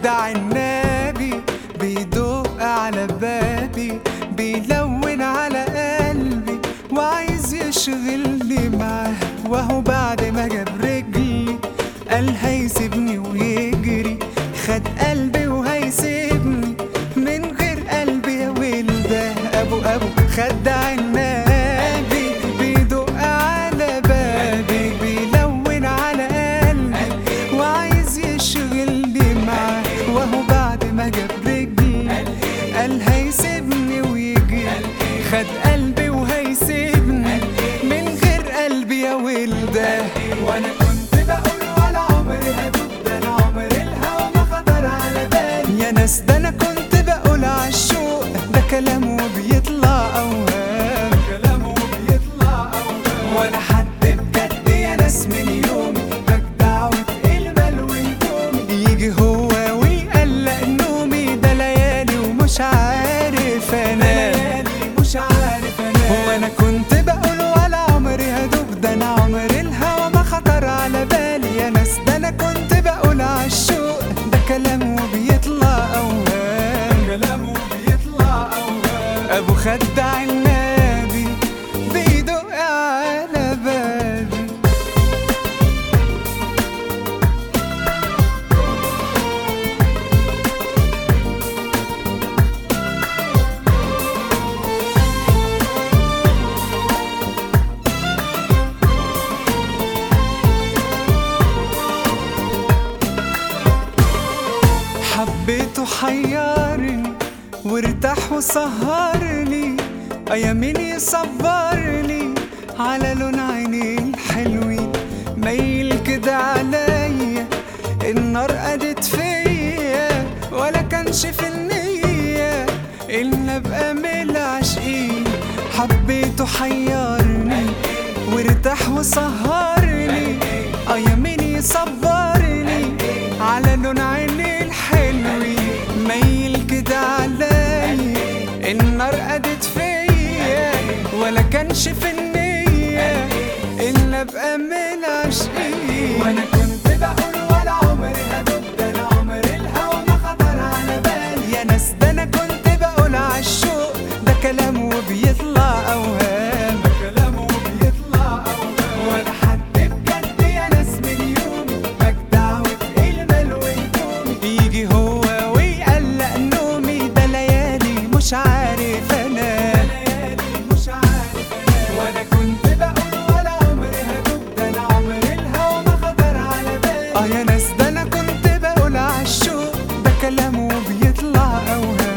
خدع النبي بيدق على بابي بيلون على قلبي وعايز يشغلني معاه وهو بعد ما جاب رجلي قال هيسيبني ويجري خد قلبي وهيسيبني من غير قلبي يا ولده ابو ابو خدع النبي بيدق على بابي بيلون على قلبي وعايز يشغلني معاه وهو بعد ما جاب رجلي قال هيسيبني ويجي خد قلبي وهيسيبني من غير قلبي يا ولده وانا كنت بقول ولا عمري هدوب ده انا عمر الهوى ما خطر على بالي يا ناس ده انا كنت بقول عالشوق ده كلامه بيطلع اوهام كلامه بيطلع اوهام وانا حد بجد يا ناس من يومي بجدع وتقيل مال وهدومي يجي هو ويقلق نومي ده ليالي ومش عارف انام مش عارف انام وانا كنت بقول ولا عمري هدوب ده انا عمر الهوى ما خطر على بالي يا ناس ده انا كنت بقول عالشوق ده كلامه بيطلع اوهام كلامه بيطلع اوهام ابو خدع النبي بيدق على بابي حبيته حيرني وارتاح وسهرني ايامين يصبرني على لون عينيه الحلوين ميل كده عليا النار قدت فيا ولا كانش في النية إلا ابقى من العاشقين حبيته حيرني وارتاح وسهرني ايامين يصبرني على لون عيني الحلوين ميل كده عليا النار قدت فيا ولا كانش في النية إلا ابقى من العاشقين وانا كنت بقول ولا عمري هدوب ده انا عمر الهوى ما خطر على بالي يا ناس ده انا كنت بقول عالشوق ده كلامه بيطلع اوهام ده كلامه بيطلع اوهام ولا حد بجد يا ناس من يومي بجدع وتقيل مال وهدومي يجي هو ويقلق نومي ده ليالي مش عارف انام مش عارف انام وانا كنت بقول ولا عمري هدوب ده انا عمر الهوى ما خطر على بالي اه يا ناس ده انا كنت بقول عالشوق ده كلامه بيطلع اوهام